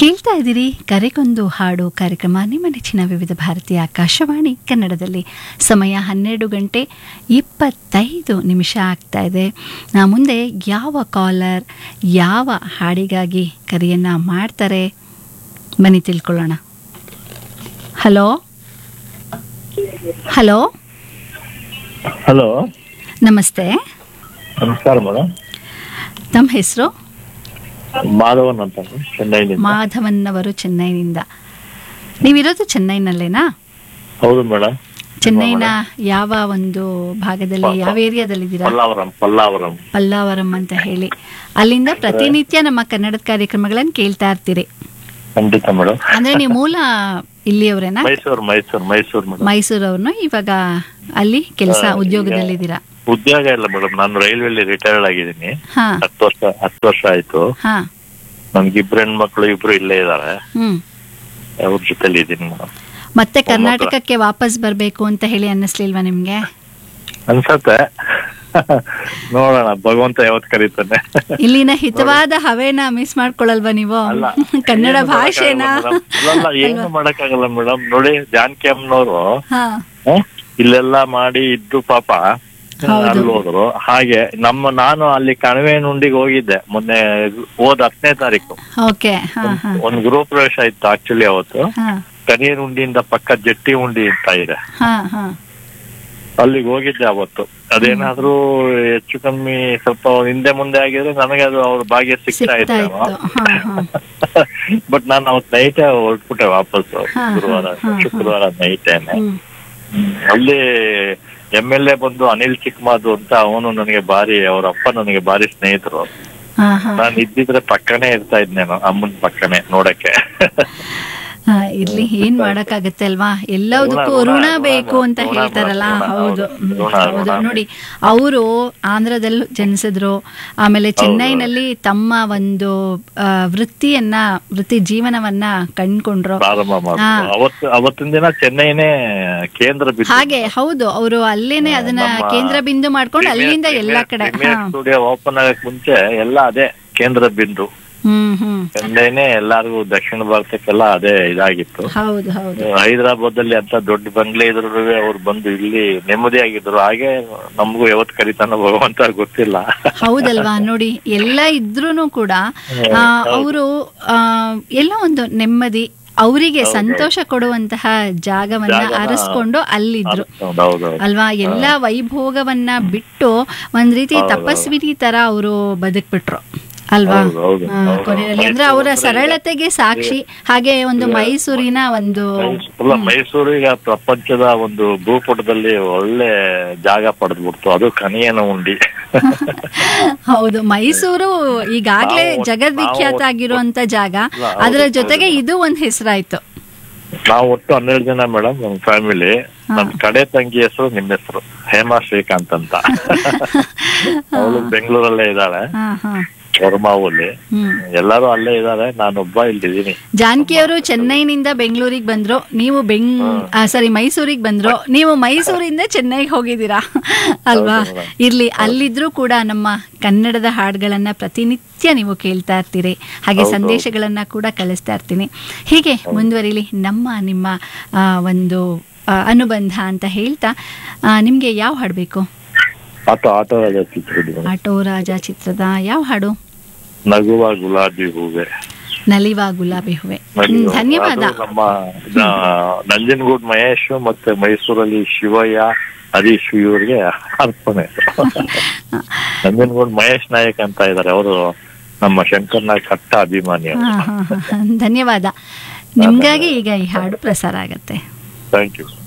ಕೇಳ್ತಾ ಇದ್ದೀರಿ ಕರೆಗೊಂದು ಹಾಡು ಕಾರ್ಯಕ್ರಮ ನಿಮ್ಮ ನೆಚ್ಚಿನ ವಿವಿಧ ಭಾರತೀಯ ಆಕಾಶವಾಣಿ ಕನ್ನಡದಲ್ಲಿ ಸಮಯ ಹನ್ನೆರಡು ಗಂಟೆ ಇಪ್ಪತ್ತೈದು ನಿಮಿಷ ಆಗ್ತಾ ಇದೆ ನಾ ಮುಂದೆ ಯಾವ ಕಾಲರ್ ಯಾವ ಹಾಡಿಗಾಗಿ ಕರೆಯನ್ನು ಮಾಡ್ತಾರೆ ಬನ್ನಿ ತಿಳ್ಕೊಳ್ಳೋಣ ಹಲೋ ಹಲೋ ಹಲೋ ನಮಸ್ತೆ ನಮಸ್ಕಾರ ಮೇಡಮ್ ತಮ್ಮ ಹೆಸರು ಮಾಧವನ್ ಅಂತ ಚೆನ್ನೈನಿಂದ ಮಾಧವನ್ ಅವರು ಚೆನ್ನೈನಿಂದ ನೀವಿರೋದು ಚೆನ್ನೈನಲ್ಲೇನಾ ಹೌದು ಮೇಡಮ್ ಚೆನ್ನೈನ ಯಾವ ಒಂದು ಭಾಗದಲ್ಲಿ ಯಾವ ಏರಿಯಾದಲ್ಲಿದ್ದೀರಾ ಪಲ್ಲಾವರಂ ಪಲ್ಲಾವರಂ ಪಲ್ಲಾವರಂ ಅಂತ ಹೇಳಿ ಅಲ್ಲಿಂದ ಪ್ರತಿನಿತ್ಯ ನಮ್ಮ ಕನ್ನಡದ ಕಾರ್ಯಕ್ರಮಗಳನ್ನು ಕೇಳ್ತಾ ಇರ್ತೀರಿ ಖಂಡಿತ ಮೇಡಮ್ ಅಂದ್ರೆ ನೀವು ಮೂಲ ಇಲ್ಲಿಯವರೇನಾ ಮೈಸೂರು ಮೈಸೂರು ಮೈಸೂರು ಮೇಡಮ್ ಮೈಸೂರವ್ರನ್ನ ಇವಾಗ ಅಲ್ಲಿ ಕೆಲಸ ಹಾ, ಈಗ- ಉದ್ಯೋಗದಲ್ಲಿದ್ದೀರಾ ಉದ್ಯೋಗ ಇಲ್ಲ ಮೇಡಮ್ ನಾನು ರೈಲ್ವೆಲಿ ರಿಟೈರ್ಡ್ ಆಗಿದ್ದೀನಿ ಹಾ ಹತ್ತು ವರ್ಷ ಹತ್ತು ವರ್ಷ ಆಯ್ತು ಹಾ ನನ್ಗೆ ಇಬ್ರು ಹೆಣ್ಮಕ್ಳು ಇಬ್ರು ಇಲ್ಲೇ ಇದಾರೆ ಹ್ಮ್ ಅವ್ರ ಜೊತೆಲಿ ಇದ್ದೀನಿ ಮೇಡಮ್ ಮತ್ತೆ ಕರ್ನಾಟಕಕ್ಕೆ ವಾಪಸ್ ಬರ್ಬೇಕು ಅಂತ ಹೇಳಿ ಅನ್ನಿಸ್ಲಿಲ್ವಾ ನಿಮ್ಗೆ ಅನ್ಸತ್ತೆ ನೋಡೋಣ ಭಗವಂತ ಯಾವತ್ ಕರೀತಾನೆ ಇಲ್ಲಿನ ಹಿತವಾದ ಹವೇನ ಮಿಸ್ ಮಾಡ್ಕೊಳಲ್ವಾ ನೀವು ಅಲ್ಲ ಕನ್ನಡ ಏನು ಭಾಷೆನ ಮಾಡಕ್ಕಾಗಲ್ಲ madam. ಅಲ್ಲಲ್ಲ ಏನು ಮಾಡಕ್ಕಾಗಲ್ಲ ಮೇಡಮ್ ನೋಡಿ ಜಾನಕಿ ಅಮ್ಮನವರು ಹಾ ಇಲ್ಲೆಲ್ಲ ಮಾಡಿ ಇದ್ದು ಪಾಪ ಹೌದು. ಅಲ್ಲಿ ಹೋದ್ರು ಹಾಗೆ ನಮ್ಮ ನಾನು ಅಲ್ಲಿ ಕಣಿವೆನುಂಡಿಗೆ ಹೋಗಿದ್ದೆ ಮೊನ್ನೆ ಹೋದ ಹತ್ತನೇ ತಾರೀಕು ಓಕೆ ಹಾ ಹಾ ಒಂದ್ ಗೃಹ ಪ್ರವೇಶ ಇತ್ತು ಆಕ್ಚುಲಿ ಅವತ್ತು ಹಾ ಕನಿಯನುಂಡಿಯಿಂದ ಪಕ್ಕ ಜಟ್ಟಿ ಉಂಡಿ ಅಂತ ಇದೆ ಹಾ ಹಾ ಅಲ್ಲಿಗೆ ಹೋಗಿದ್ದೆ ಅವತ್ತು ಅದೇನಾದ್ರೂ ಹೆಚ್ಚು ಕಮ್ಮಿ ಸ್ವಲ್ಪ ಹಿಂದೆ ಮುಂದೆ ಆಗಿದ್ರೆ ನನಗೆ ಅದು ಅವ್ರ ಭಾಗ್ಯ ಸಿಗ್ತಾ ಸಿಗ್ತಾ ಇತ್ತು ಇತ್ತು ಹಾ ಹಾ ಬಟ್ ನಾನು ಅವತ್ತು ನೈಟೇ ಹೊರಟ್ಬಿಟ್ಟೆ ವಾಪಸ್ ಹಾ, ಗುರುವಾರ ಹಾ, ಹಾ. ಶುಕ್ರವಾರ ನೈಟೇನೆ ಹ್ಮ್ ಅಲ್ಲಿ ಎಂ ಎಲ್ ಎ ಬಂದು ಅನಿಲ್ ಚಿಕ್ಕಮಾದು ಅಂತ ಅವನು ನನಗೆ ಬಾರಿ ಅವ್ರ ಅಪ್ಪ ನನಗೆ ಬಾರಿ ಸ್ನೇಹಿತರು ಹಾ ಹಾ ನಾನು ಇದ್ದಿದ್ರೆ ಪಕ್ಕನೇ ಇರ್ತಾ ಇದ್ನೇನು ಅಮ್ಮನ್ ಪಕ್ಕನೇ ನೋಡಕ್ಕೆ ಹಾ, ಇರ್ಲಿ ಏನ್ ಮಾಡಕ್ಕಾಗತ್ತೆ ಅಲ್ವಾ ಎಲ್ಲದಕ್ಕೂ ಋಣ, ಋಣ ಋಣ, ಬೇಕು ಅಂತ ಋಣ, ಹೇಳ್ತಾರಲ್ಲ ಋಣ, ಹೌದು ಹೌದು. ಹ್ಮ್, ಋಣ, ಹೌದು ಋಣ. ನೋಡಿ ಅವರು ಆಂಧ್ರದಲ್ಲೂ ಜನಿಸಿದ್ರು ಆಮೇಲೆ ಚೆನ್ನೈನಲ್ಲಿ ತಮ್ಮ ಒಂದು ಆ, ವೃತ್ತಿಯನ್ನ ವೃತ್ತಿ ಜೀವನವನ್ನ ಕಂಡ್ಕೊಂಡ್ರು ಪ್ರಾರಂಭ ಹಾ. ಮಾಡಿದ್ರು ಅವತ್ತು ಅವತ್ತಿನ ದಿನ ಚೆನ್ನೈನೇ ಕೇಂದ್ರ ಬಿದ್ದು ಹಾಗೆ ಹೌದು ಅವರು ಅಲ್ಲೇನೆ ಅದನ್ನ ನಮ್ಮ ಕೇಂದ್ರ ಬಿಂದು ಮಾಡ್ಕೊಂಡು ಅಲ್ಲಿಂದ ಎಲ್ಲಾ ಕಡೆ ಹಾ ಸ್ಟುಡಿಯೋ ಓಪನ್ ಆಗಕ್ ಮುಂಚೆ ಎಲ್ಲ ಅದೇ ಕೇಂದ್ರ ಬಿಂದು ಹ್ಮ್ ಹ್ಮ್ ಚೆನ್ನೈನೇ ಎಲ್ಲಾರ್ಗು ದಕ್ಷಿಣ ಭಾರತಕ್ಕೆಲ್ಲ ಅದೇ ಇದಾಗಿತ್ತು ಹೌದು ಹೌದು ಹೈದರಾಬಾದ್ ಅಲ್ಲಿ ಅಂತ ದೊಡ್ಡ ಬಂಗ್ಲೆ ಇದ್ರು ಅವ್ರು ಬಂದು ಇಲ್ಲಿ ನೆಮ್ಮದಿಯಾಗಿದ್ರು ಹಾಗೆ ನಮಗೂ ಯಾವತ್ ಕರಿತಾನ ಭಗವಂತ ಗೊತ್ತಿಲ್ಲ ಹೌದಲ್ವಾ ನೋಡಿ ಎಲ್ಲ ಇದ್ರೂನು ಕೂಡ ಅವರು ಎಲ್ಲೋ ಒಂದು ನೆಮ್ಮದಿ ಅವರಿಗೆ ಸಂತೋಷ ಕೊಡುವಂತಹ ಜಾಗವನ್ನ ಜಾಗನ ಅರಸ್ಕೊಂಡು ಅಲ್ಲಿದ್ರು ಹೌದೌದು ಅಲ್ವಾ ಎಲ್ಲಾ ವೈಭೋಗವನ್ನ ಬಿಟ್ಟು ಒಂದ್ ರೀತಿ ಹೌದು, ತಪಸ್ವಿನಿ ತರ ಅವರು ಬದುಕ್ಬಿಟ್ರು ಅಲ್ವಾ ಹೌದು, ಹೌದು, ಆ, ಹೌದು. ಕೊನೆಯಲ್ಲಿ ಅಂದ್ರೆ ಅವರ ಸರಳತೆಗೆ ಸಾಕ್ಷಿ ಹಾಗೆ ಒಂದು ಮೈಸೂರಿನ ಒಂದು ಅಲ್ಲ ಮೈಸೂರಿಗೆ ಪ್ರಪಂಚದ ಒಂದು ಭೂಪಟದಲ್ಲಿ ಒಳ್ಳೆ ಜಾಗ ಪಡೆದ್ಬಿಡ್ತು ಅದು ಕನಿಯನ ಉಂಡಿ ಹೌದು ಮೈಸೂರು ಈಗಾಗ್ಲೇ ನಾವು- ಜಗದ್ವಿಖ್ಯಾತ ನಾವು- ಆಗಿರುವಂತ ಜಾಗ ಇಲ್ಲ, ಹೌದು, ಅದರ ಹೌದು. ಜೊತೆಗೆ ಇದು ಒಂದ್ ಹೆಸರಾಯ್ತು ನಾವು ಒಟ್ಟು ಹನ್ನೆರಡು ಜನ ಮೇಡಮ್ ನಮ್ ಫ್ಯಾಮಿಲಿ ನಮ್ ಕಡೆ ತಂಗಿ ಹೆಸರು ನಿಮ್ ಹೆಸರು ಹೇಮಾ ಶ್ರೀಕಾಂತ್ ಅಂತ ಅವಳು ಬೆಂಗಳೂರಲ್ಲೇ ಇದ್ದಾಳೆ ಹಾ ಹಾ ವರ್ಮಾವಲ್ಲಿ ಹ್ಮ್ ಎಲ್ಲರೂ ಅಲ್ಲೇ ಇದ್ದಾರೆ ನಾನೊಬ್ಬ ಇಲ್ಲಿದ್ದೀನಿ ಜಾನಕಿ ಅವರು ಚೆನ್ನೈನಿಂದ ಬೆಂಗಳೂರಿಗೆ ಬಂದ್ರು ನೀವು ಬೆಂಗ್ ಸಾರಿ ಮೈಸೂರಿಗೆ ಬಂದ್ರು ನೀವು ಮೈಸೂರಿಂದ ಚೆನ್ನೈಗೆ ಹೋಗಿದ್ದೀರಾ ಅಲ್ವಾ ಹೌದು, ಹೌದು. ಇರ್ಲಿ ಅಲ್ಲಿದ್ರೂ ಕೂಡ ನಮ್ಮ ಕನ್ನಡದ ಹಾಡುಗಳನ್ನ ಪ್ರತಿನಿತ್ಯ ನೀವು ಕೇಳ್ತಾ ಇರ್ತೀರಿ ಹಾಗೆ ಹೌದು, ಸಂದೇಶಗಳನ್ನ ಕೂಡ ಕಳಿಸ್ತಾ ಇರ್ತೀನಿ ಹೀಗೆ ಮುಂದುವರಿಲಿ ನಮ್ಮ ನಿಮ್ಮ ಆ, ಒಂದು ಆ, ಅನುಬಂಧ ಅಂತ ಹೇಳ್ತಾ ಆ, ನಿಮ್ಗೆ ಯಾವ ಹಾಡು ಬೇಕು ಆಟೋ ಆಟೋ ರಾಜ ಚಿತ್ರದ್ದು ಆಟೋ ರಾಜ ಚಿತ್ರದ ಯಾವ ಹಾಡು ನಗುವ ಗುಲಾಬಿ ಹೂವೆ ನಲಿವ ಗುಲಾಬಿ ಹೂವೆ ಹ್ಮ್, ನಲಿವ. ಧನ್ಯವಾದ ಅದು ನಮ್ಮ ನ- ನಂಜನಗೂಡ್ ಮಹೇಶ್ ಮತ್ತೆ ಮೈಸೂರಲ್ಲಿ ಶಿವಯ್ಯ ಹರೀಶ್ ಇವ್ರಿಗೆ ಅರ್ಪಣೆ ನಂಜನಗೂಡ್ ಮಹೇಶ್ ನಾಯಕ್ ಅಂತ ಇದ್ದಾರೆ ಅವರು ನಮ್ಮ ಶಂಕರ್ ನಾಯಕ್ ಕಟ್ಟ ಅಭಿಮಾನಿ ಅವರು ಹಾ, ಹಾ, ಹಾ. ಧನ್ಯವಾದ ನಿಮ್ಗಾಗಿ ಈಗ ಈ ಹಾಡು ಪ್ರಸಾರ ಆಗತ್ತೆ ಥ್ಯಾಂಕ್ ಯು